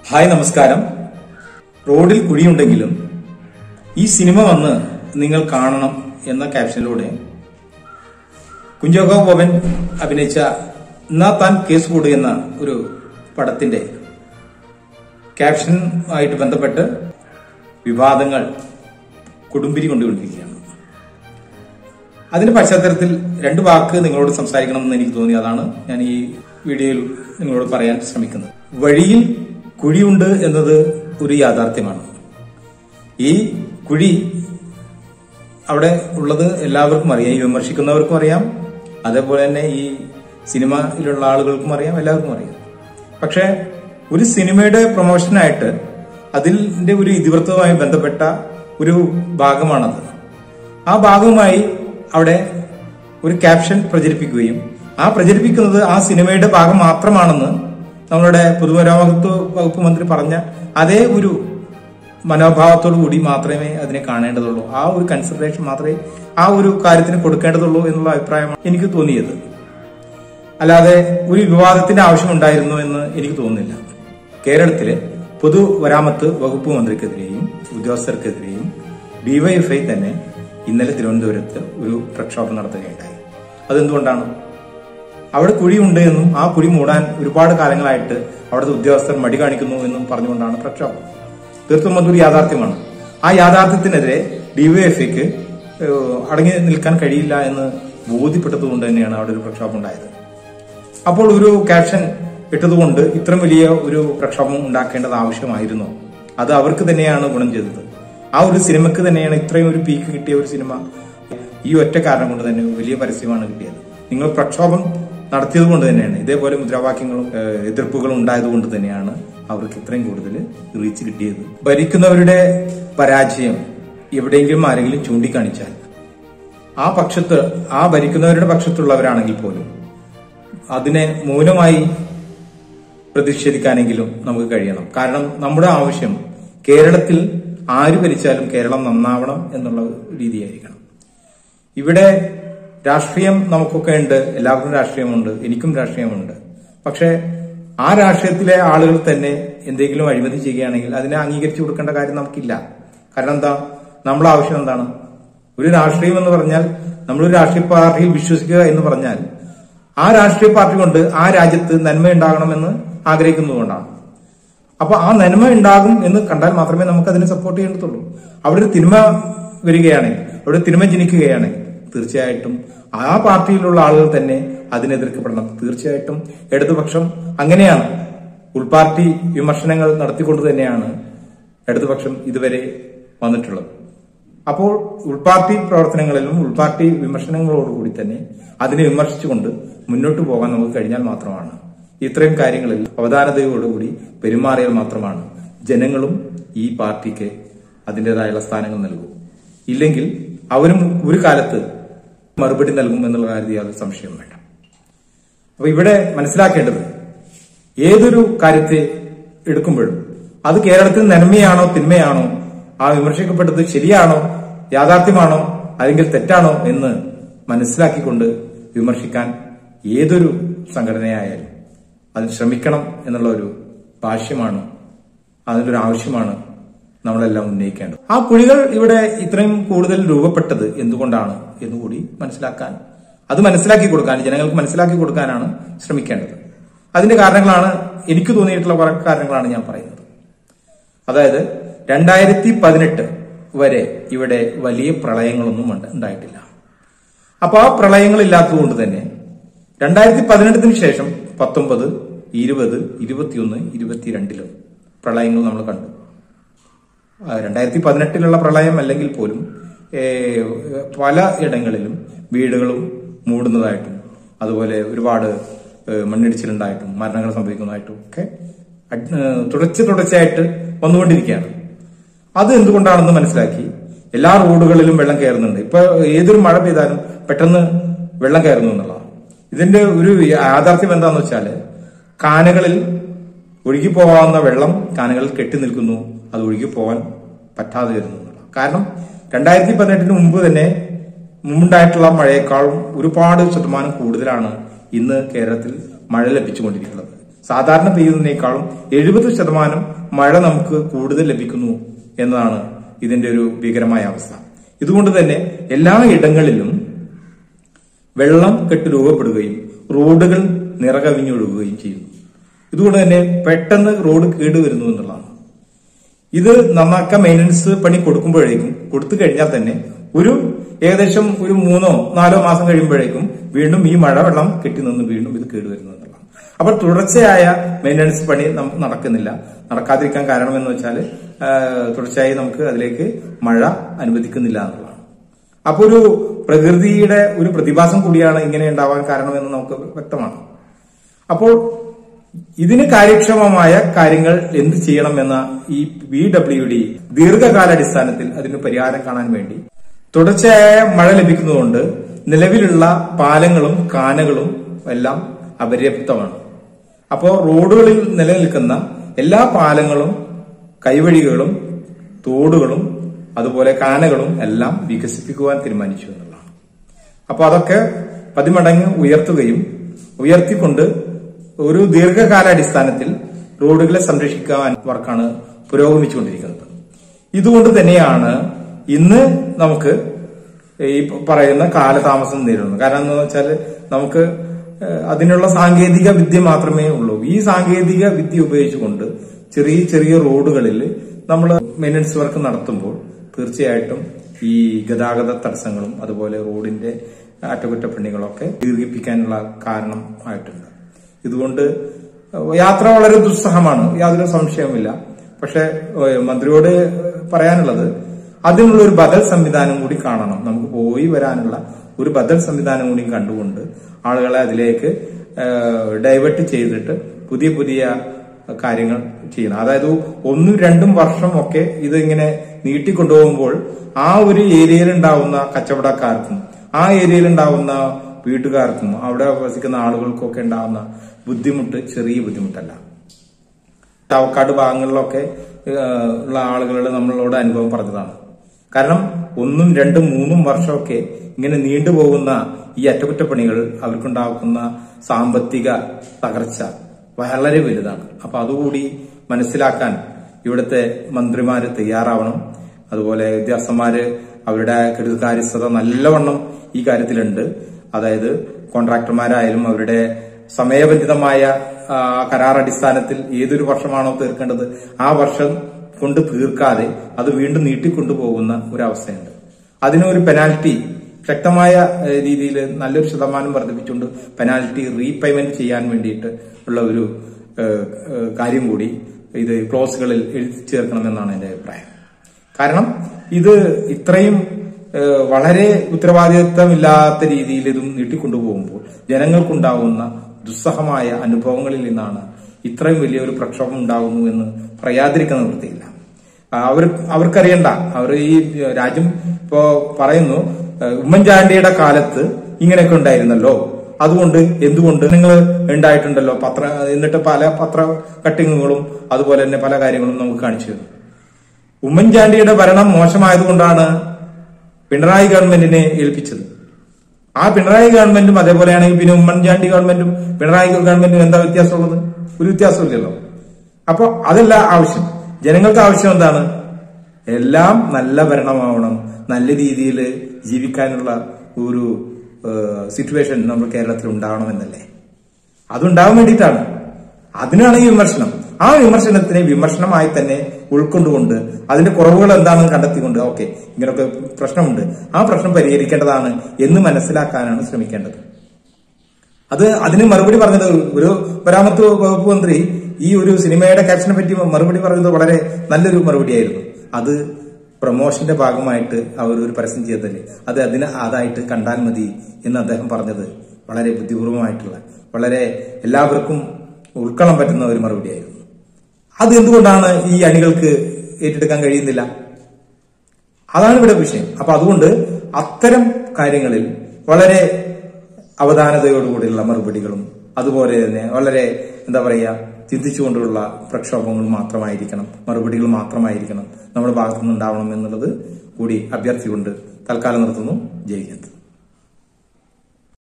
Hi നമസ്കാരം റോഡിൽ കുഴിയുണ്ടെങ്കിലും ഈ സിനിമ വന്ന് നിങ്ങൾ കാണണം എന്ന ക്യാപ്ഷനിലൂടെ കുഞ്ചോക ബോബൻ അഭിനയിച്ച എന്നാ താൻ കേസ് കൂടു എന്ന ഒരു പടത്തിന്റെ ക്യാപ്ഷൻ ആയിട്ട് ബന്ധപ്പെട്ട് വിവാദങ്ങൾ കൊടുമ്പിരി കൊണ്ടുകൊണ്ടിരിക്കുകയാണ് അതിന്റെ പശ്ചാത്തലത്തിൽ രണ്ട് വാക്ക് നിങ്ങളോട് സംസാരിക്കണമെന്ന് എനിക്ക് തോന്നി അതാണ് ഞാൻ ഈ വീഡിയോയിൽ നിങ്ങളോട് പറയാൻ ശ്രമിക്കുന്നത് വഴിയിൽ കുഴിയുണ്ട് എന്നത് ഒരു യാഥാർത്ഥ്യമാണ് ഈ കുഴി അവിടെ ഉള്ളത് എല്ലാവർക്കും അറിയാം ഈ വിമർശിക്കുന്നവർക്കും അറിയാം അതേപോലെ തന്നെ ഈ സിനിമയിലുള്ള ആളുകൾക്കും അറിയാം എല്ലാവർക്കും അറിയാം പക്ഷെ ഒരു സിനിമയുടെ പ്രൊമോഷനായിട്ട് അതിന്റെ ഒരു ഇതിവൃത്തവുമായി ബന്ധപ്പെട്ട ഒരു ഭാഗമാണത് ആ ഭാഗവുമായി അവിടെ ഒരു ക്യാപ്ഷൻ പ്രചരിപ്പിക്കുകയും ആ പ്രചരിപ്പിക്കുന്നത് ആ സിനിമയുടെ ഭാഗം മാത്രമാണെന്ന് നമ്മളുടെ പൊതുമരാമത്ത് വകുപ്പ് മന്ത്രി പറഞ്ഞ അതേ ഒരു മനോഭാവത്തോടു കൂടി മാത്രമേ അതിനെ കാണേണ്ടതുള്ളൂ ആ ഒരു കൺസിഡറേഷൻ മാത്രമേ ആ ഒരു കാര്യത്തിന് കൊടുക്കേണ്ടതുള്ളൂ എന്നുള്ള അഭിപ്രായമാണ് എനിക്ക് തോന്നിയത് അല്ലാതെ ഒരു വിവാദത്തിന്റെ ആവശ്യമുണ്ടായിരുന്നു എന്ന് എനിക്ക് തോന്നുന്നില്ല കേരളത്തിലെ പൊതുവരാമത്ത് വകുപ്പ് മന്ത്രിക്കെതിരെയും ഉദ്യോഗസ്ഥർക്കെതിരെയും ഡിവൈഎഫ്ഐ തന്നെ ഇന്നലെ തിരുവനന്തപുരത്ത് ഒരു പ്രക്ഷോഭം നടത്തുകയുണ്ടായി അതെന്തുകൊണ്ടാണ് അവിടെ കുഴിയുണ്ട് എന്നും ആ കുഴി മൂടാൻ ഒരുപാട് കാലങ്ങളായിട്ട് അവിടുത്തെ ഉദ്യോഗസ്ഥർ മടി കാണിക്കുന്നു എന്നും പറഞ്ഞുകൊണ്ടാണ് പ്രക്ഷോഭം തീർത്തും അതൊരു യാഥാർത്ഥ്യമാണ് ആ യാഥാർത്ഥ്യത്തിനെതിരെ ഡിവൈഎഫ്ഐക്ക് അടങ്ങി നിൽക്കാൻ കഴിയില്ല എന്ന് ബോധ്യപ്പെട്ടതുകൊണ്ട് തന്നെയാണ് അവിടെ ഒരു പ്രക്ഷോഭം ഉണ്ടായത് അപ്പോൾ ഒരു ക്യാപ്ഷൻ ഇട്ടതുകൊണ്ട് ഇത്രയും വലിയ ഒരു പ്രക്ഷോഭം ഉണ്ടാക്കേണ്ടത് ആവശ്യമായിരുന്നു അത് അവർക്ക് തന്നെയാണ് ഗുണം ചെയ്തത് ആ ഒരു സിനിമക്ക് തന്നെയാണ് ഇത്രയും ഒരു പീക്ക് കിട്ടിയ ഒരു സിനിമ ഈ ഒറ്റ കാരണം കൊണ്ട് തന്നെ വലിയ പരസ്യമാണ് കിട്ടിയത് നിങ്ങൾ പ്രക്ഷോഭം നടത്തിയത് കൊണ്ട് തന്നെയാണ് ഇതേപോലെ മുദ്രാവാക്യങ്ങളും ഏഹ്, എതിർപ്പുകളും ഉണ്ടായതുകൊണ്ട് തന്നെയാണ് അവർക്ക് ഇത്രയും കൂടുതൽ റീച്ച് കിട്ടിയത് ഭരിക്കുന്നവരുടെ പരാജയം എവിടെയെങ്കിലും ആരെങ്കിലും ചൂണ്ടിക്കാണിച്ചാൽ ആ പക്ഷത്ത് ആ ഭരിക്കുന്നവരുടെ പക്ഷത്തുള്ളവരാണെങ്കിൽ പോലും അതിനെ മൗനമായി പ്രതിഷേധിക്കാനെങ്കിലും നമുക്ക് കഴിയണം കാരണം നമ്മുടെ ആവശ്യം കേരളത്തിൽ ആര് ഭരിച്ചാലും കേരളം നന്നാവണം എന്നുള്ള രീതിയായിരിക്കണം ഇവിടെ രാഷ്ട്രീയം നമുക്കൊക്കെ ഉണ്ട് എല്ലാവർക്കും രാഷ്ട്രീയമുണ്ട് എനിക്കും രാഷ്ട്രീയമുണ്ട് പക്ഷെ ആ രാഷ്ട്രീയത്തിലെ ആളുകൾ തന്നെ എന്തെങ്കിലും അഴിമതി ചെയ്യുകയാണെങ്കിൽ അതിനെ അംഗീകരിച്ചു കൊടുക്കേണ്ട കാര്യം നമുക്കില്ല കാരണം എന്താ നമ്മുടെ ആവശ്യം എന്താണ് ഒരു രാഷ്ട്രീയം എന്ന് പറഞ്ഞാൽ നമ്മളൊരു രാഷ്ട്രീയ പാർട്ടിയിൽ വിശ്വസിക്കുക എന്ന് പറഞ്ഞാൽ ആ രാഷ്ട്രീയ പാർട്ടി കൊണ്ട് ആ രാജ്യത്ത് നന്മ ഉണ്ടാകണമെന്ന് ആഗ്രഹിക്കുന്നതുകൊണ്ടാണ് അപ്പൊ ആ നന്മ ഉണ്ടാകും എന്ന് കണ്ടാൽ മാത്രമേ നമുക്ക് അതിനെ സപ്പോർട്ട് ചെയ്യേണ്ടതുള്ളൂ അവിടെ ഒരു തിന്മ വരികയാണെങ്കിൽ അവിടെ തിന്മ ജനിക്കുകയാണെങ്കിൽ തീർച്ചയായിട്ടും ആ പാർട്ടിയിലുള്ള ആളുകൾ തന്നെ അതിനെതിർക്കപ്പെടണം തീർച്ചയായിട്ടും ഇടതുപക്ഷം അങ്ങനെയാണ് ഉൾപാർട്ടി വിമർശനങ്ങൾ നടത്തിക്കൊണ്ട് തന്നെയാണ് ഇടതുപക്ഷം ഇതുവരെ വന്നിട്ടുള്ളത് അപ്പോൾ ഉൾപാർട്ടി പ്രവർത്തനങ്ങളിലും ഉൾപാർട്ടി വിമർശനങ്ങളോടുകൂടി തന്നെ അതിനെ വിമർശിച്ചുകൊണ്ട് മുന്നോട്ട് പോകാൻ നമുക്ക് കഴിഞ്ഞാൽ മാത്രമാണ് ഇത്രയും കാര്യങ്ങളിൽ അവധാനതയോടുകൂടി പെരുമാറിയാൽ മാത്രമാണ് ജനങ്ങളും ഈ പാർട്ടിക്ക് അതിൻ്റെതായുള്ള സ്ഥാനങ്ങൾ നൽകും ഇല്ലെങ്കിൽ അവരും ഒരു കാലത്ത് മറുപടി നൽകും എന്നുള്ള കാര്യത്തിൽ യാതൊരു സംശയവും വേണ്ട അപ്പൊ ഇവിടെ മനസ്സിലാക്കേണ്ടത് ഏതൊരു കാര്യത്തെ എടുക്കുമ്പോഴും അത് കേരളത്തിൽ നന്മയാണോ തിന്മയാണോ ആ വിമർശിക്കപ്പെട്ടത് ശരിയാണോ യാഥാർത്ഥ്യമാണോ അല്ലെങ്കിൽ തെറ്റാണോ എന്ന് മനസ്സിലാക്കിക്കൊണ്ട് വിമർശിക്കാൻ ഏതൊരു സംഘടനയായാലും അതിന് ശ്രമിക്കണം എന്നുള്ള ഒരു ഭാഷ്യമാണ് അതിന്റെ ഒരു ആവശ്യമാണ് നമ്മളെല്ലാം ഉന്നയിക്കേണ്ടത് ആ കുഴികൾ ഇവിടെ ഇത്രയും കൂടുതൽ രൂപപ്പെട്ടത് എന്തുകൊണ്ടാണ് എന്നുകൂടി മനസ്സിലാക്കാൻ അത് മനസ്സിലാക്കി കൊടുക്കാൻ ജനങ്ങൾക്ക് മനസ്സിലാക്കി കൊടുക്കാനാണ് ശ്രമിക്കേണ്ടത് അതിന്റെ കാരണങ്ങളാണ് എനിക്ക് തോന്നിയിട്ടുള്ള കുറെ കാരണങ്ങളാണ് ഞാൻ പറയുന്നത് അതായത് രണ്ടായിരത്തി പതിനെട്ട് വരെ ഇവിടെ വലിയ പ്രളയങ്ങളൊന്നും ഉണ്ട്- ഉണ്ടായിട്ടില്ല അപ്പൊ ആ പ്രളയങ്ങൾ ഇല്ലാത്തതുകൊണ്ട് തന്നെ രണ്ടായിരത്തി പതിനെട്ടിന് ശേഷം പത്തൊമ്പത് ഇരുപത് ഇരുപത്തിയൊന്ന് ഇരുപത്തിരണ്ടിലും പ്രളയങ്ങൾ നമ്മൾ കണ്ടു ആ, രണ്ടായിരത്തി പതിനെട്ടിലുള്ള പ്രളയം അല്ലെങ്കിൽ പോലും ഏ, പല ഇടങ്ങളിലും വീടുകളും മൂടുന്നതായിട്ടും അതുപോലെ ഒരുപാട് ഏ, മണ്ണിടിച്ചിലുണ്ടായിട്ടും മരണങ്ങൾ സംഭവിക്കുന്നതായിട്ടും ഒക്കെ അഡ്- ഏ, തുടർച്ച തുടർച്ചയായിട്ട് വന്നുകൊണ്ടിരിക്കുകയാണ് അത് എന്തുകൊണ്ടാണെന്ന് മനസ്സിലാക്കി എല്ലാ റോഡുകളിലും വെള്ളം കയറുന്നുണ്ട് ഇപ്പൊ ഏതൊരു മഴ പെയ്താലും പെട്ടെന്ന് വെള്ളം കയറുന്നു എന്നുള്ളതാണ് ഇതിന്റെ ഒരു യാഥാർത്ഥ്യം എന്താന്ന് വെച്ചാല് കാനകളിൽ ഒഴുകി പോകാവുന്ന വെള്ളം കാനകളിൽ കെട്ടി നിൽക്കുന്നു അത് ഒഴുകി പോകാൻ പറ്റാതെ വരുന്നു എന്നുള്ളതാണ്. കാരണം രണ്ടായിരത്തി പതിനെട്ടിന് മുമ്പ് തന്നെ മുമ്പുണ്ടായിട്ടുള്ള മഴയേക്കാളും ഒരുപാട് ശതമാനം കൂടുതലാണ് ഇന്ന് കേരളത്തിൽ മഴ ലഭിച്ചുകൊണ്ടിരിക്കുന്നത് സാധാരണ പെയ്യുന്നതിനേക്കാളും എഴുപത് ശതമാനം മഴ നമുക്ക് കൂടുതൽ ലഭിക്കുന്നു എന്നതാണ് ഇതിന്റെ ഒരു ഭീകരമായ അവസ്ഥ ഇതുകൊണ്ട് തന്നെ എല്ലാ ഇടങ്ങളിലും വെള്ളം കെട്ട് രൂപപ്പെടുകയും റോഡുകൾ നിറകവിഞ്ഞൊഴുകുകയും ചെയ്യുന്നു ഇതുകൊണ്ട് തന്നെ പെട്ടെന്ന് റോഡ് കേടുവരുന്നു എന്നുള്ളതാണ് ഇത് നന്നാക്കാൻ മെയിൻ്റനൻസ് പണി കൊടുക്കുമ്പോഴേക്കും കൊടുത്തു കഴിഞ്ഞാൽ തന്നെ ഒരു ഏകദേശം ഒരു മൂന്നോ നാലോ മാസം കഴിയുമ്പോഴേക്കും വീണ്ടും ഈ മഴവെള്ളം കെട്ടി നിന്ന് വീണ്ടും ഇത് കേടുവരുന്നു എന്നുള്ളതാണ് അപ്പോൾ തുടർച്ചയായ മെയിൻ്റനൻസ് പണി നമുക്ക് നടക്കുന്നില്ല നടക്കാതിരിക്കാൻ കാരണം എന്ന് വെച്ചാൽ തുടർച്ചയായി നമുക്ക് അതിലേക്ക് മഴ അനുവദിക്കുന്നില്ല എന്നുള്ളതാണ് അപ്പൊ ഒരു പ്രകൃതിയുടെ ഒരു പ്രതിഭാസം കൂടിയാണ് ഇങ്ങനെ ഉണ്ടാവാൻ കാരണമെന്ന് നമുക്ക് വ്യക്തമാണ് അപ്പോൾ ഇതിന് കാര്യക്ഷമമായ കാര്യങ്ങൾ എന്ത് ചെയ്യണമെന്ന ഈ ബി ഡബ്ല്യു ഡി ദീർഘകാലാടിസ്ഥാനത്തിൽ അതിന് പരിഹാരം കാണാൻ വേണ്ടി തുടർച്ചയായ മഴ ലഭിക്കുന്നതുകൊണ്ട് നിലവിലുള്ള പാലങ്ങളും കാനകളും എല്ലാം അപര്യാപ്തമാണ് അപ്പോൾ റോഡുകളിൽ നിലനിൽക്കുന്ന എല്ലാ പാലങ്ങളും കൈവഴികളും തോടുകളും അതുപോലെ കാനകളും എല്ലാം വികസിപ്പിക്കുവാൻ തീരുമാനിച്ചു എന്നുള്ളതാണ് അപ്പോൾ അതൊക്കെ പതിമടങ്ങ് ഉയർത്തുകയും ഉയർത്തിക്കൊണ്ട് ഒരു ദീർഘകാലാടിസ്ഥാനത്തിൽ റോഡുകളെ സംരക്ഷിക്കാൻ വർക്കാണ് പുരോഗമിച്ചുകൊണ്ടിരിക്കുന്നത് ഇതുകൊണ്ട് തന്നെയാണ് ഇന്ന് നമുക്ക് ഈ പറയുന്ന കാലതാമസം നേരിടുന്നത് കാരണം എന്താണെന്ന് വെച്ചാൽ നമുക്ക് ഏഹ്, അതിനുള്ള സാങ്കേതിക വിദ്യ മാത്രമേ ഉള്ളൂ ഈ സാങ്കേതിക വിദ്യ ഉപയോഗിച്ചുകൊണ്ട് ചെറിയ ചെറിയ റോഡുകളിൽ നമ്മൾ മെയിൻ്റനൻസ് വർക്ക് നടത്തുമ്പോൾ തീർച്ചയായിട്ടും ഈ ഗതാഗത തടസ്സങ്ങളും അതുപോലെ റോഡിന്റെ അറ്റകുറ്റപ്പണികളൊക്കെ ദീർഘിപ്പിക്കാനുള്ള കാരണം ആയിട്ടുണ്ട് ഇതുകൊണ്ട് യാത്ര വളരെ ദുസ്സഹമാണ് യാതൊരു സംശയവുമില്ല പക്ഷെ ഏഹ്, മന്ത്രിയോട് പറയാനുള്ളത് അതിനുള്ള ഒരു ബദൽ സംവിധാനം കൂടി കാണണം നമുക്ക് പോയി വരാനുള്ള ഒരു ബദൽ സംവിധാനം കൂടി കണ്ടുകൊണ്ട് ആളുകളെ അതിലേക്ക് ഡൈവേർട്ട് ചെയ്തിട്ട് പുതിയ പുതിയ കാര്യങ്ങൾ ചെയ്യണം അതായത് ഒന്നും രണ്ടും വർഷം ഒക്കെ ഇത് ഇങ്ങനെ നീട്ടിക്കൊണ്ടുപോകുമ്പോൾ ആ ഒരു ഏരിയയിൽ ഉണ്ടാവുന്ന കച്ചവടക്കാർക്കും ആ ഏരിയയിൽ ഉണ്ടാവുന്ന വീട്ടുകാർക്കും അവിടെ വസിക്കുന്ന ആളുകൾക്കൊക്കെ ഉണ്ടാവുന്ന ബുദ്ധിമുട്ട് ചെറിയ ബുദ്ധിമുട്ടല്ല ചാവക്കാട് ഭാഗങ്ങളിലൊക്കെ ഏഹ്, ഉള്ള ആളുകളുടെ നമ്മളോട് അനുഭവം പറഞ്ഞതാണ് കാരണം ഒന്നും രണ്ടും മൂന്നും വർഷമൊക്കെ ഇങ്ങനെ നീണ്ടുപോകുന്ന ഈ അറ്റകുറ്റപ്പണികൾ അവർക്കുണ്ടാക്കുന്ന സാമ്പത്തിക തകർച്ച വളരെ വലുതാണ് അപ്പൊ അതുകൂടി മനസ്സിലാക്കാൻ ഇവിടുത്തെ മന്ത്രിമാര് തയ്യാറാവണം അതുപോലെ ഉദ്യോഗസ്ഥന്മാര് അവരുടെ കരുതകാര്യസ്ഥത നല്ലവണ്ണം ഈ കാര്യത്തിലുണ്ട് അതായത് കോൺട്രാക്ടർമാരായാലും അവരുടെ സമയബന്ധിതമായ ആ, കരാർ അടിസ്ഥാനത്തിൽ ഏതൊരു വർഷമാണോ തീർക്കേണ്ടത് ആ വർഷം കൊണ്ട് തീർക്കാതെ അത് വീണ്ടും നീട്ടിക്കൊണ്ടുപോകുന്ന ഒരവസ്ഥയുണ്ട് അതിനൊരു പെനാൽറ്റി ശക്തമായ രീതിയിൽ നല്ലൊരു ശതമാനം വർദ്ധിപ്പിച്ചുകൊണ്ട് പെനാൽറ്റി റീപേയ്മെന്റ് ചെയ്യാൻ വേണ്ടിയിട്ട് ഉള്ള ഒരു ഏഹ്, ഏഹ്, കാര്യം കൂടി ഇത് ക്ലോസുകളിൽ എഴുതി ചേർക്കണമെന്നാണ് എന്റെ അഭിപ്രായം കാരണം ഇത് ഇത്രയും ഏഹ്, വളരെ ഉത്തരവാദിത്വമില്ലാത്ത രീതിയിൽ ഇതും നീട്ടിക്കൊണ്ടുപോകുമ്പോൾ ജനങ്ങൾക്കുണ്ടാകുന്ന ദുസ്സഹമായ അനുഭവങ്ങളിൽ നിന്നാണ് ഇത്രയും വലിയൊരു പ്രക്ഷോഭം ഉണ്ടാകുന്നു എന്ന് പറയാതിരിക്കുന്ന വൃത്തിയില്ല അവർ അവർക്കറിയണ്ട അവർ ഈ രാജ്യം ഇപ്പോ പറയുന്നു ഏഹ്, ഉമ്മൻചാണ്ടിയുടെ കാലത്ത് ഇങ്ങനെയൊക്കെ ഉണ്ടായിരുന്നല്ലോ അതുകൊണ്ട് എന്തുകൊണ്ട് നിങ്ങൾ ഉണ്ടായിട്ടുണ്ടല്ലോ പത്ര എന്നിട്ട് പല പത്ര കട്ടിങ്ങുകളും അതുപോലെ തന്നെ പല കാര്യങ്ങളും നമുക്ക് കാണിച്ചു തന്നു ഉമ്മൻചാണ്ടിയുടെ ഭരണം മോശമായതുകൊണ്ടാണ് പിണറായി ഗവൺമെന്റിനെ ഏൽപ്പിച്ചത് ആ പിണറായി ഗവൺമെന്റും അതേപോലെയാണെങ്കിൽ പിന്നെ ഉമ്മൻചാണ്ടി ഗവൺമെന്റും പിണറായി ഗവൺമെന്റും എന്താ വ്യത്യാസമുള്ളത് ഒരു വ്യത്യാസമില്ലല്ലോ അപ്പൊ അതല്ല ആവശ്യം ജനങ്ങൾക്ക് ആവശ്യം എന്താണ് എല്ലാം നല്ല ഭരണമാവണം നല്ല രീതിയിൽ ജീവിക്കാനുള്ള ഒരു സിറ്റുവേഷൻ നമ്മൾ കേരളത്തിൽ ഉണ്ടാവണമെന്നല്ലേ അതുണ്ടാവാൻ വേണ്ടിയിട്ടാണ് അതിനാണ് ഈ വിമർശനം ആ വിമർശനത്തിനെ വിമർശനമായി തന്നെ ഉൾക്കൊണ്ടുകൊണ്ട് അതിന്റെ കുറവുകൾ എന്താണെന്ന് കണ്ടെത്തിക്കൊണ്ട് ഓക്കെ ഇങ്ങനൊക്കെ പ്രശ്നമുണ്ട് ആ പ്രശ്നം പരിഹരിക്കേണ്ടതാണ് എന്ന് മനസ്സിലാക്കാനാണ് ശ്രമിക്കേണ്ടത് അത് അതിന് മറുപടി പറഞ്ഞത് ഒരു പൊരാമത്ത് വകുപ്പ് മന്ത്രി ഈ ഒരു സിനിമയുടെ ക്യാപ്ഷനെ പറ്റി മറുപടി പറഞ്ഞത് വളരെ നല്ലൊരു മറുപടിയായിരുന്നു അത് പ്രൊമോഷന്റെ ഭാഗമായിട്ട് അവർ ഒരു പരസ്യം ചെയ്തതല്ലേ അത് അതിന് അതായിട്ട് കണ്ടാൽ മതി എന്ന് അദ്ദേഹം പറഞ്ഞത് വളരെ ബുദ്ധിപൂർവമായിട്ടുള്ള വളരെ എല്ലാവർക്കും ഉൾക്കൊള്ളാൻ പറ്റുന്ന ഒരു മറുപടിയായിരുന്നു അത് എന്തുകൊണ്ടാണ് ഈ അണികൾക്ക് ഏറ്റെടുക്കാൻ കഴിയുന്നില്ല അതാണ് ഇവിടെ വിഷയം അപ്പൊ അതുകൊണ്ട് അത്തരം കാര്യങ്ങളിൽ വളരെ അവധാനതയോടുകൂടിയുള്ള മറുപടികളും അതുപോലെ തന്നെ വളരെ എന്താ പറയുക ചിന്തിച്ചുകൊണ്ടുള്ള പ്രക്ഷോഭങ്ങൾ മാത്രമായിരിക്കണം മറുപടികൾ മാത്രമായിരിക്കണം നമ്മുടെ ഭാഗത്തുനിന്ന് ഉണ്ടാവണം എന്നുള്ളത് കൂടി അഭ്യർത്ഥിക്കൊണ്ട് തൽക്കാലം നിർത്തുന്നു ജയ് ഹിന്ദ്